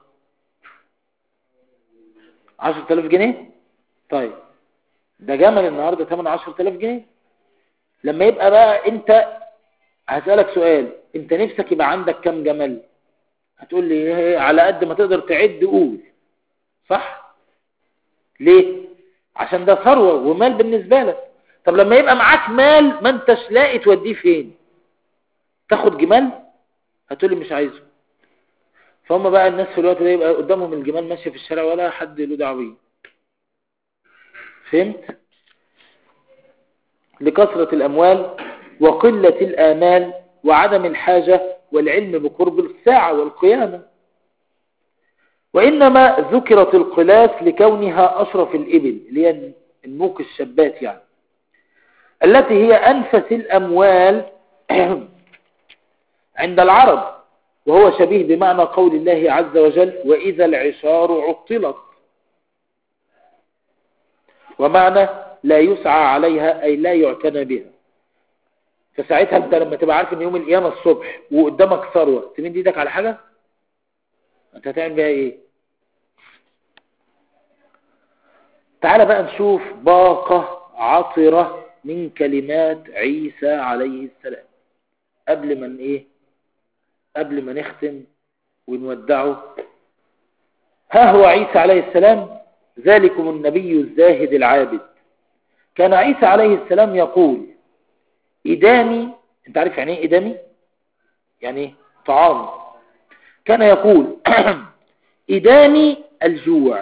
10000 جنيه طيب ده جمل النهارده ثمنه 10000 جنيه لما يبقى بقى انت هسألك سؤال انت نفسك يبقى عندك كم جمل هتقول لي على قد ما تقدر تعد قول صح ليه عشان ده ثروة ومال بالنسبة لك طب لما يبقى معاك مال ما انتش لاقي توديه فين تاخد جمال هتقول لي مش عايزه فهم بقى الناس في الوقت ده يبقى قدامهم الجمال ماشية في الشارع ولا حد له دعوه بيه فهمت لكثرة الأموال وقلة الآمال وعدم الحاجة والعلم بقرب الساعة والقيامة وإنما ذكرت القلاس لكونها أشرف الإبل اللي هي النوق الشبات يعني التي هي أنفس الأموال عند العرب وهو شبيه بمعنى قول الله عز وجل وإذا العشار عطلت ومعنى لا يسعى عليها أي لا يعتنى بها فساعتها انت لما تبقى عارف ان يوم القيامة الصبح وقدامك ثروة تمد ايدك على حاجة انت هتعمل بها ايه تعال بقى نشوف باقة عطرة من كلمات عيسى عليه السلام قبل ما ايه قبل ما نختم ونودعه ها هو عيسى عليه السلام ذلكم النبي الزاهد العابد كان عيسى عليه السلام يقول إدامي انت عارف يعني ايه إدامي يعني ايه طعام كان يقول إدامي الجوع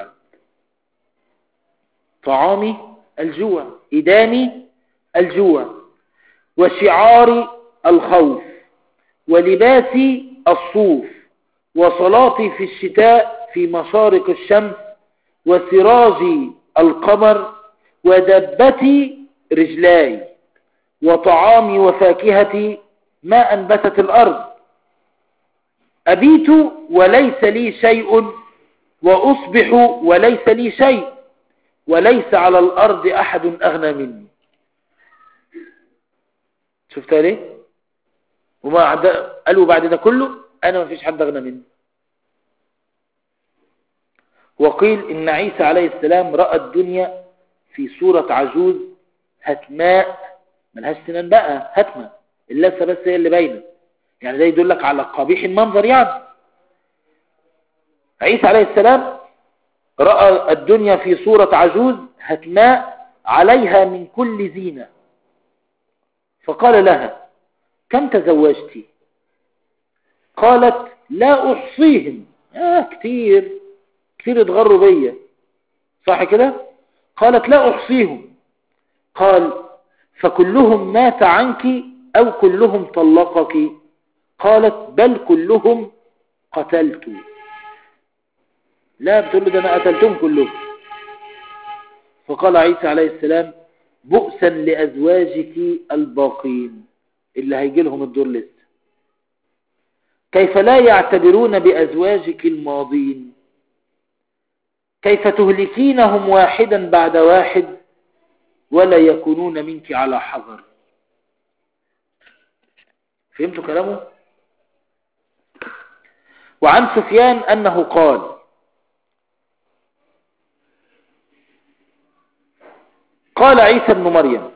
طعامي الجوع إدامي الجوع وشعاري الخوف ولباسي الصوف وصلاتي في الشتاء في مشارق الشمس وسراجي القمر ودبتي رجلاي وطعامي وفاكهتي ما أنبتت الأرض أبيت وليس لي شيء وأصبح وليس لي شيء وليس على الأرض أحد أغنى مني شفتها ليه وما عد... قالوا بعد ده كله أنا ما فيش حد أغنى مني وقيل إن عيسى عليه السلام رأى الدنيا في صورة عجوز هتماء ملهاش سنان بقى هتمة اللثة بس هي اللي باينة يعني ده يدلك على قبيح المنظر يعني عيسى عليه السلام رأى الدنيا في صورة عجوز هتماء عليها من كل زينة فقال لها كم تزوجتي قالت لا أحصيهم آه كتير كتير اتغروا بيا صح كده قالت لا أحصيهم قال فكلهم مات عنك أو كلهم طلقك قالت بل كلهم قتلت لا بتقول له ده أنا قتلتهم كلهم فقال عيسى عليه السلام بؤسا لأزواجك الباقين اللي هيجي لهم الدور لسه كيف لا يعتبرون بأزواجك الماضين كيف تهلكينهم واحدا بعد واحد ولا يكونون منك على حذر فهمتوا كلامه وعن سفيان أنه قال قال عيسى بن مريم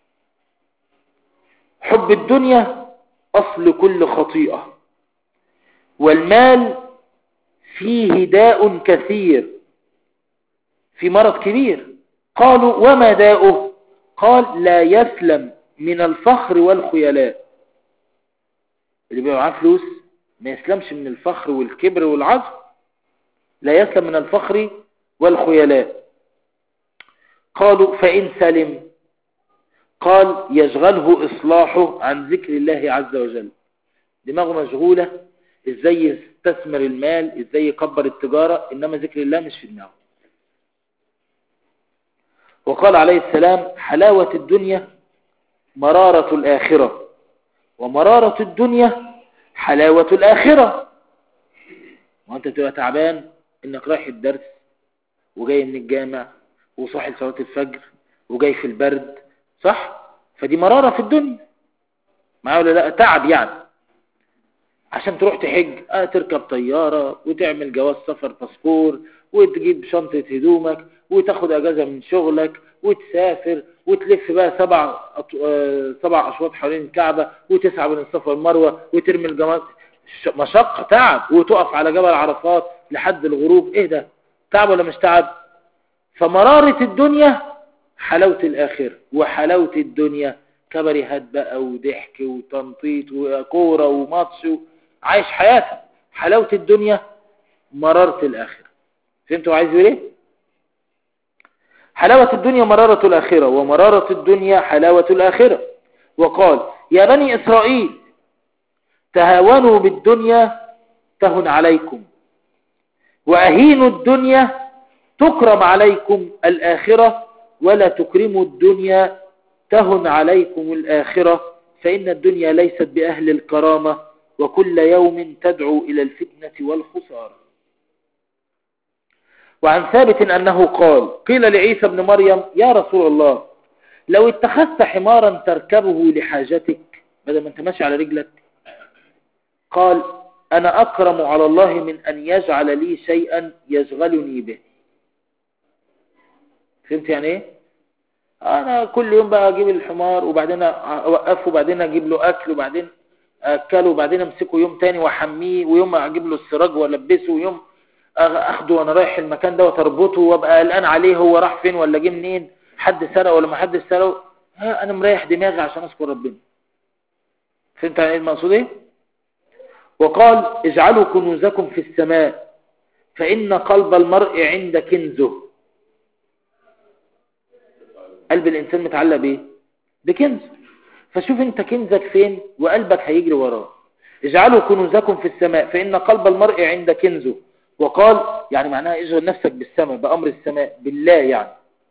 حب الدنيا أصل كل خطيئة والمال فيه داء كثير في مرض كبير قالوا وما داؤه قال لا يسلم من الفخر والخيلاء اللي بيبقى معاه فلوس ما يسلمش من الفخر والكبر والعظم لا يسلم من الفخر والخيلاء قالوا فإن سلم قال يشغله إصلاحه عن ذكر الله عز وجل دماغه مشغولة ازاي يستثمر المال ازاي يكبر التجارة انما ذكر الله مش في دماغه وقال عليه السلام حلاوة الدنيا مرارة الآخرة ومرارة الدنيا حلاوة الآخرة وانت تبقى تعبان انك رايح الدرس وجاي من الجامع وصاحي لصلاة الفجر وجاي في البرد صح فدي مرارة في الدنيا معايا ولا لا تعب يعني عشان تروح تحج اه تركب طيارة وتعمل جواز سفر باسبور وتجيب شنطة هدومك وتاخد اجازة من شغلك وتسافر وتلف بقى سبع أط... آه سبع اشواط حوالين الكعبة وتسعى بين الصفا والمروة وترمي الجمال مشقة تعب وتقف على جبل عرفات لحد الغروب ايه ده تعب ولا مش تعب فمرارة الدنيا حلاوة الآخرة وحلاوة الدنيا كبريهات بقى وضحك وتنطيط وكورة وماتش عايش حياتها حلاوة الدنيا مرارة الآخرة فهمتوا عايز يقول ايه حلاوة الدنيا مرارة الآخرة ومرارة الدنيا حلاوة الآخرة وقال يا بني إسرائيل تهاونوا بالدنيا تهن عليكم وأهينوا الدنيا تكرم عليكم الآخرة ولا تكرموا الدنيا تهن عليكم الآخرة فإن الدنيا ليست بأهل الكرامة وكل يوم تدعو إلى الفتنة والخسارة وعن ثابت أنه قال قيل لعيسى بن مريم يا رسول الله لو اتخذت حمارا تركبه لحاجتك بدل ما انت ماشي على رجلك قال أنا أكرم على الله من أن يجعل لي شيئا يشغلني به فهمت يعني ايه انا كل يوم بقى اجيب الحمار وبعدين اوقفه وبعدين اجيب له اكل وبعدين اكله وبعدين امسكه يوم تاني واحميه ويوم اجيب له السراج والبسه ويوم اخده وانا رايح المكان ده وتربطه وابقى قلقان عليه هو راح فين ولا جه منين حد سرقه ولا ما حد سرقه ها انا مريح دماغي عشان اذكر ربنا فهمت ايه المقصود ايه وقال اجعلوا كنوزكم في السماء فإن قلب المرء عند كنزه قلب الإنسان متعلق بإيه بكنز فشوف انت كنزك فين وقلبك هيجري وراه اجعلوا كنوزكم في السماء فإن قلب المرء عند كنزه وقال يعني معناها اشغل نفسك بالسماء بأمر السماء بالله يعني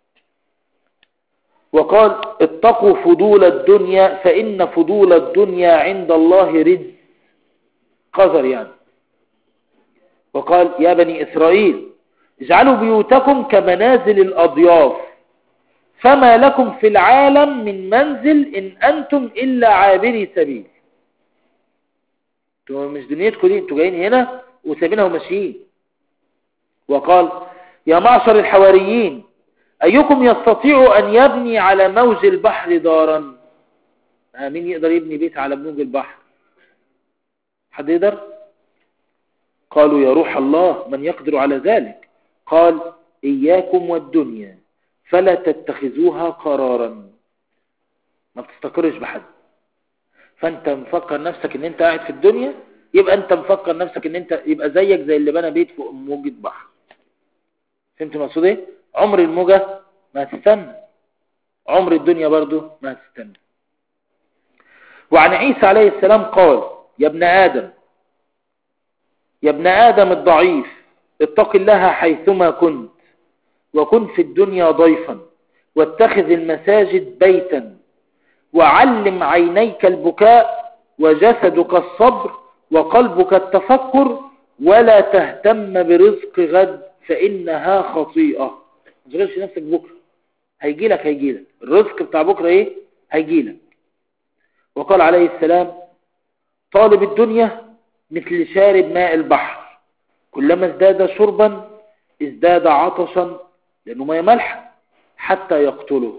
وقال اتقوا فضول الدنيا فإن فضول الدنيا عند الله رد قذر يعني وقال يا بني إسرائيل اجعلوا بيوتكم كمنازل الأضياف فما لكم في العالم من منزل إن أنتم إلا عابري سبيل انتوا مش دنيتكم دي انتوا جايين هنا وسابينها وماشيين وقال يا معشر الحواريين أيكم يستطيع أن يبني على موج البحر دارا مين يقدر يبني بيت على موج البحر حد يقدر قالوا يا روح الله من يقدر على ذلك قال إياكم والدنيا فلا تتخذوها قرارا ما بتستقرش بحد فانت مفكر نفسك ان انت قاعد في الدنيا يبقى انت مفكر نفسك ان انت يبقى زيك زي اللي بنى بيت فوق موجة بحر فهمت مقصود ايه عمر الموجة ما هتستنى عمر الدنيا برضو ما هتستنى وعن عيسى عليه السلام قال يا ابن آدم يا ابن آدم الضعيف اتق الله حيثما كنت وكن في الدنيا ضيفا واتخذ المساجد بيتا وعلم عينيك البكاء وجسدك الصبر وقلبك التفكر ولا تهتم برزق غد فإنها خطيئة ما تشغلش نفسك بكرة هيجي لك هيجي لك الرزق بتاع بكرة ايه هيجي لك وقال عليه السلام طالب الدنيا مثل شارب ماء البحر كلما ازداد شربا ازداد عطشا لأنه ماء ملح حتى يقتله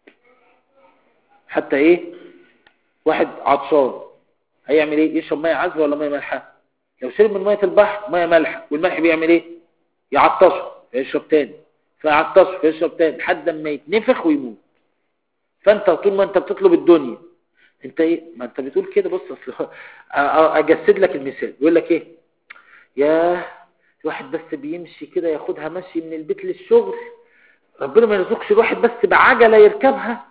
حتى ايه واحد عطشان هيعمل ايه يشرب ميه عذبه ولا ميه مالحه لو شرب من ميه البحر ميه مالحه والملح بيعمل ايه يعطشه فيشرب تاني فيعطشه فيشرب تاني لحد ما يتنفخ ويموت فانت طول ما انت بتطلب الدنيا انت ايه ما انت بتقول كده بص اصل اجسد لك المثال يقول لك ايه يا الواحد بس بيمشي كده ياخدها مشي من البيت للشغل ربنا ما يرزقش الواحد بس بعجله يركبها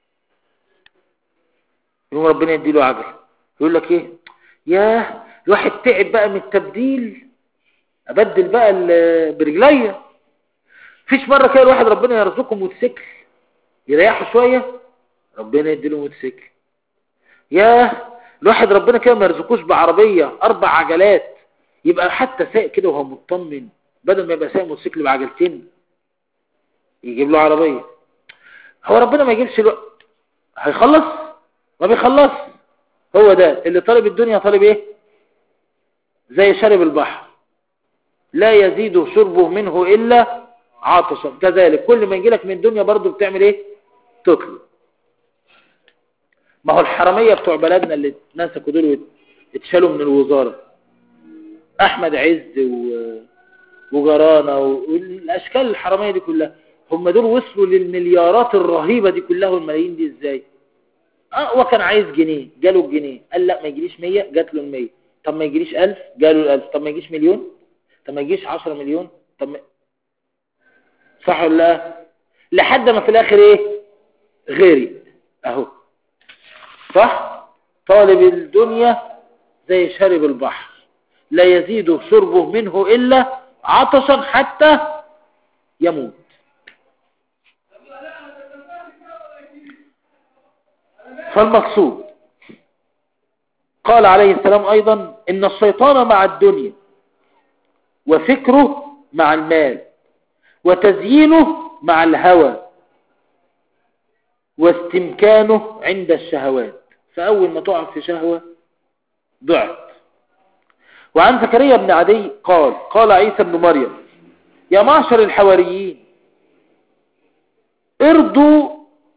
يوم ربنا يديله عجله يقول لك ايه ياه الواحد تعب بقى من التبديل ابدل بقى برجليا فيش مره كده الواحد ربنا يرزقه موتوسيكل يريحه شويه ربنا يديله موتوسيكل ياه الواحد ربنا كده ما يرزقوش بعربيه اربع عجلات يبقى حتى سايق كده وهو مطمن بدل ما يبقى سايق موتوسيكل بعجلتين يجيب له عربيه هو ربنا ما يجيبش الوقت هيخلص ما بيخلص هو ده اللي طالب الدنيا طالب ايه زي شارب البحر لا يزيد شربه منه إلا عطشا كذلك كل ما يجي لك من الدنيا برضو بتعمل ايه تطلب ما هو الحرامية بتوع بلدنا اللي اتنسكوا دول اتشالوا من الوزارة احمد عز و... وجرانة والاشكال الحرامية دي كلها هم دول وصلوا للمليارات الرهيبة دي كلها والملايين دي ازاي اه هو كان عايز جنيه جاله الجنيه قال لا ما يجيليش 100 جات له ال 100 طب ما يجيليش 1000 جاله ال 1000 طب ما يجيش مليون طب ما يجيش 10 مليون طب ما... صح ولا لا لحد ما في الاخر ايه غيري اهو صح طالب الدنيا زي شارب البحر لا يزيد شربه منه الا عطشا حتى يموت فالمقصود قال عليه السلام أيضا إن الشيطان مع الدنيا وفكره مع المال وتزيينه مع الهوى واستمكانه عند الشهوات فأول ما تقع في شهوة ضعت وعن زكريا بن عدي قال قال عيسى بن مريم يا معشر الحواريين ارضوا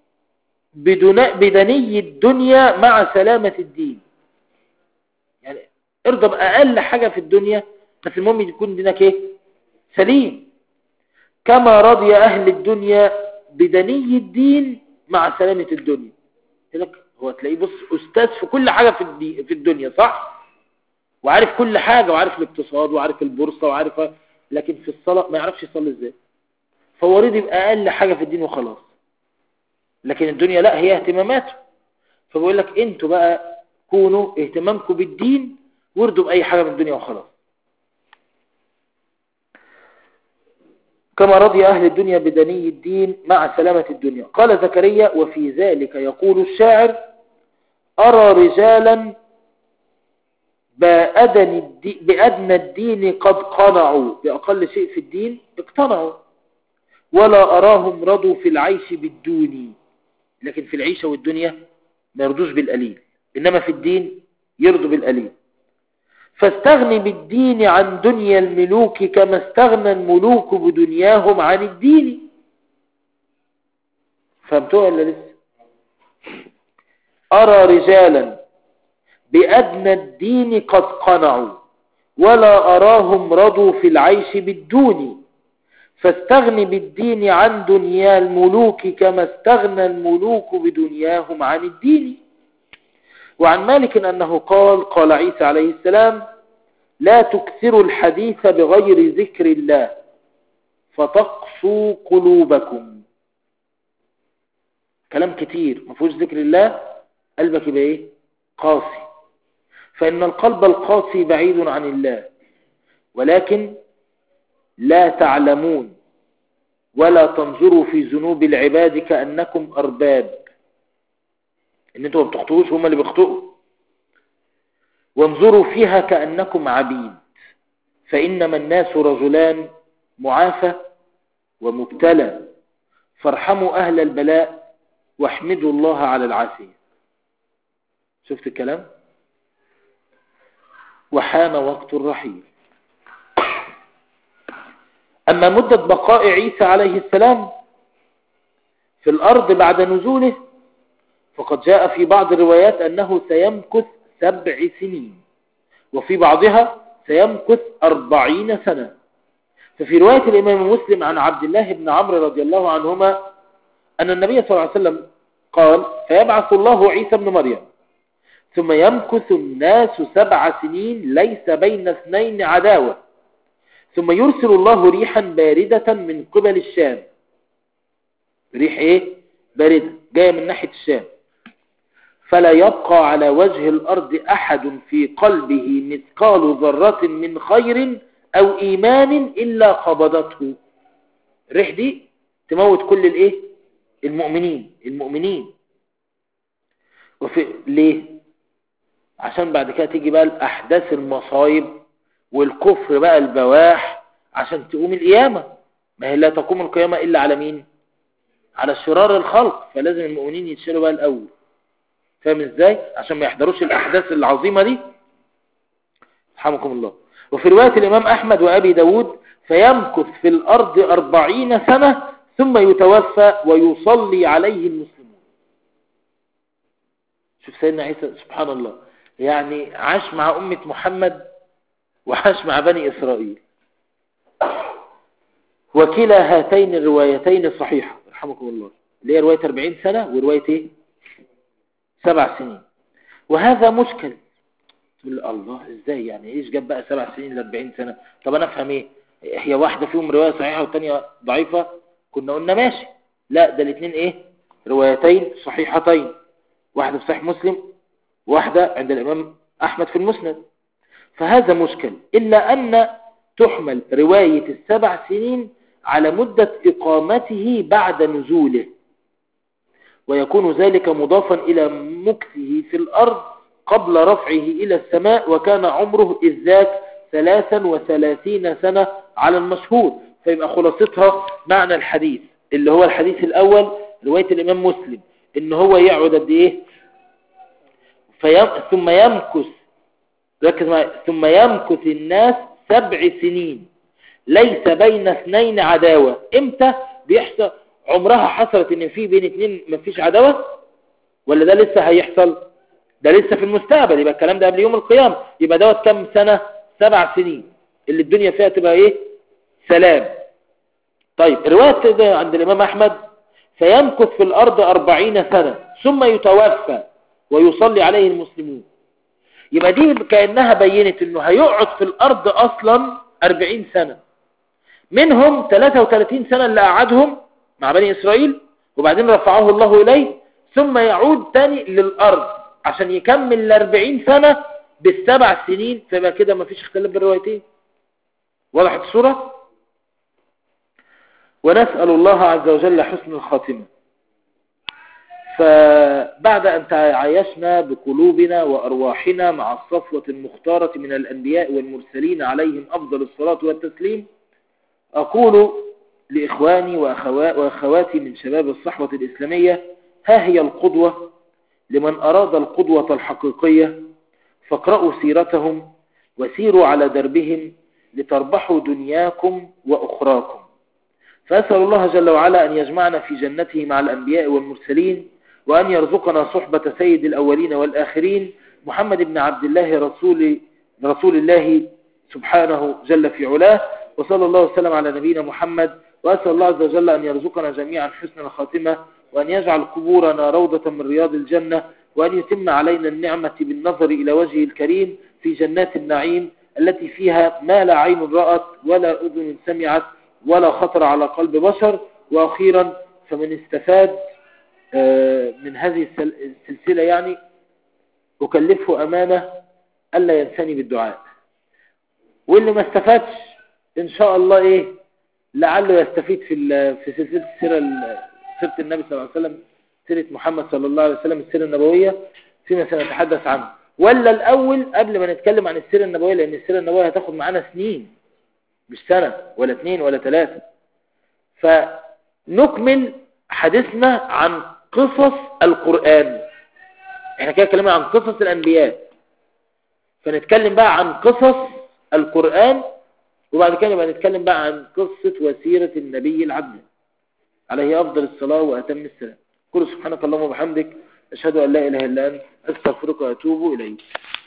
بدني الدنيا مع سلامة الدين يعني ارضى بأقل حاجة في الدنيا بس المهم يكون دينك ايه سليم كما رضي أهل الدنيا بدني الدين مع سلامة الدنيا لك هو تلاقيه بص أستاذ في كل حاجة في, في الدنيا صح وعارف كل حاجة وعارف الاقتصاد وعارف البورصة وعارف لكن في الصلاة ما يعرفش يصلي ازاي فهو رضي بأقل حاجة في الدين وخلاص لكن الدنيا لا هي اهتماماته فبقول لك انتوا بقى كونوا اهتمامكم بالدين وردوا بأي حاجة من الدنيا وخلاص كما رضي أهل الدنيا بدني الدين مع سلامة الدنيا قال زكريا وفي ذلك يقول الشاعر أرى رجالا بأدنى الدين قد قنعوا بأقل شيء في الدين اقتنعوا ولا أراهم رضوا في العيش بالدون لكن في العيشة والدنيا ما يرضوش بالقليل إنما في الدين يرضوا بالقليل فاستغني بالدين عن دنيا الملوك كما استغنى الملوك بدنياهم عن الدين فهمتوها ولا لسه أرى رجالا بأدنى الدين قد قنعوا ولا أراهم رضوا في العيش بالدون فاستغن بالدين عن دنيا الملوك كما استغنى الملوك بدنياهم عن الدين وعن مالك أنه قال قال عيسى عليه السلام لا تكثروا الحديث بغير ذكر الله فتقف تقسوا قلوبكم كلام كتير ما فيهوش ذكر الله قلبك يبقى ايه قاسي فإن القلب القاسي بعيد عن الله ولكن لا تعلمون ولا تنظروا في ذنوب العباد كأنكم أرباب ان انتوا ما بتخطئوش هم اللي بيخطئوا وانظروا فيها كأنكم عبيد فإنما الناس رجلان معافى ومبتلى فارحموا أهل البلاء واحمدوا الله على العافية شفت الكلام وحان وقت الرحيل أما مدة بقاء عيسى عليه السلام في الأرض بعد نزوله فقد جاء في بعض الروايات أنه سيمكث سبع سنين وفي بعضها سيمكث أربعين سنة ففي رواية الإمام مسلم عن عبد الله بن عمرو رضي الله عنهما أن النبي صلى الله عليه وسلم قال فيبعث الله عيسى بن مريم ثم يمكث الناس سبع سنين ليس بين اثنين عداوة ثم يرسل الله ريحا باردة من قبل الشام ريح ايه باردة جاية من ناحية الشام فلا يبقى على وجه الأرض أحد في قلبه مثقال ذرة من خير أو إيمان إلا قبضته الريح دي تموت كل الايه المؤمنين المؤمنين وفي ليه عشان بعد كده تيجي بقى الأحداث المصايب والكفر بقى البواح عشان تقوم القيامة ما هي لا تقوم القيامة إلا على مين على شرار الخلق فلازم المؤمنين يتشالوا بقى الأول فاهم ازاي عشان ما يحضروش الأحداث العظيمة دي رحمكم الله وفي رواية الإمام أحمد وأبي داود فيمكث في الأرض أربعين سنة ثم يتوفى ويصلي عليه المسلمون شوف سيدنا عيسى سبحان الله يعني عاش مع أمة محمد وعاش مع بني إسرائيل وكلا هاتين الروايتين صحيحة رحمكم الله اللي هي رواية 40 سنة ورواية ايه سبع سنين وهذا مشكل تقول الله ازاي يعني ايش جاب بقى سبع سنين ل 40 سنة طب انا افهم ايه هي واحدة فيهم رواية صحيحة والتانية ضعيفة كنا قلنا ماشي لا ده الاثنين ايه روايتين صحيحتين واحدة في صحيح مسلم واحدة عند الامام احمد في المسند فهذا مشكل إلا أن تحمل رواية السبع سنين على مدة إقامته بعد نزوله ويكون ذلك مضافا إلى مكثه في الأرض قبل رفعه إلى السماء وكان عمره إذ ذاك ثلاثا وثلاثين سنة على المشهور فيبقى خلاصتها معنى الحديث اللي هو الحديث الأول رواية الإمام مسلم إن هو يعود قد إيه فيم... ثم يمكث ركز معي ثم يمكث الناس سبع سنين ليس بين اثنين عداوة امتى بيحصل عمرها حصلت ان في بين اثنين مفيش عداوة ولا ده لسه هيحصل ده لسه في المستقبل يبقى الكلام ده قبل يوم القيامة يبقى دوت كم سنة سبع سنين اللي الدنيا فيها تبقى ايه سلام طيب رواية ده عند الامام احمد فيمكث في الارض اربعين سنة ثم يتوفى ويصلي عليه المسلمون يبقى دي كأنها بينت انه هيقعد في الارض اصلا 40 سنة منهم 33 سنة اللي قعدهم مع بني اسرائيل وبعدين رفعه الله اليه ثم يعود تاني للارض عشان يكمل ال 40 سنة بالسبع سنين فيبقى كده مفيش اختلاف بالروايتين وضحت الصورة ونسأل الله عز وجل حسن الخاتمة فبعد أن تعايشنا بقلوبنا وأرواحنا مع الصفوة المختارة من الأنبياء والمرسلين عليهم أفضل الصلاة والتسليم أقول لإخواني وأخواتي من شباب الصحوة الإسلامية ها هي القدوة لمن أراد القدوة الحقيقية فاقرأوا سيرتهم وسيروا على دربهم لتربحوا دنياكم وأخراكم فأسأل الله جل وعلا أن يجمعنا في جنته مع الأنبياء والمرسلين وأن يرزقنا صحبة سيد الأولين والآخرين محمد بن عبد الله رسول, رسول الله سبحانه جل في علاه وصلى الله وسلم على نبينا محمد وأسأل الله عز وجل أن يرزقنا جميعا حسن الخاتمة وأن يجعل قبورنا روضة من رياض الجنة وأن يتم علينا النعمة بالنظر إلى وجهه الكريم في جنات النعيم التي فيها ما لا عين رأت ولا أذن سمعت ولا خطر على قلب بشر وأخيرا فمن استفاد آه، من هذه السلسلة يعني أكلفه أمانة ألا ينساني بالدعاء واللي ما استفادش إن شاء الله إيه لعله يستفيد في في سلسلة السيرة سيرة النبي صلى الله عليه وسلم سيرة محمد صلى الله عليه وسلم السيرة النبوية فيما سنتحدث عنه ولا الأول قبل ما نتكلم عن السيرة النبوية لأن السيرة النبوية هتاخد معانا سنين مش سنة ولا اثنين ولا ثلاثة فنكمل حديثنا عن قصص القرآن احنا كده اتكلمنا عن قصص الأنبياء فنتكلم بقى عن قصص القرآن وبعد كده نبقى نتكلم بقى عن قصة وسيرة النبي العبد عليه أفضل الصلاة وأتم السلام كل سبحانك اللهم وبحمدك أشهد أن لا إله إلا أنت أستغفرك وأتوب إليك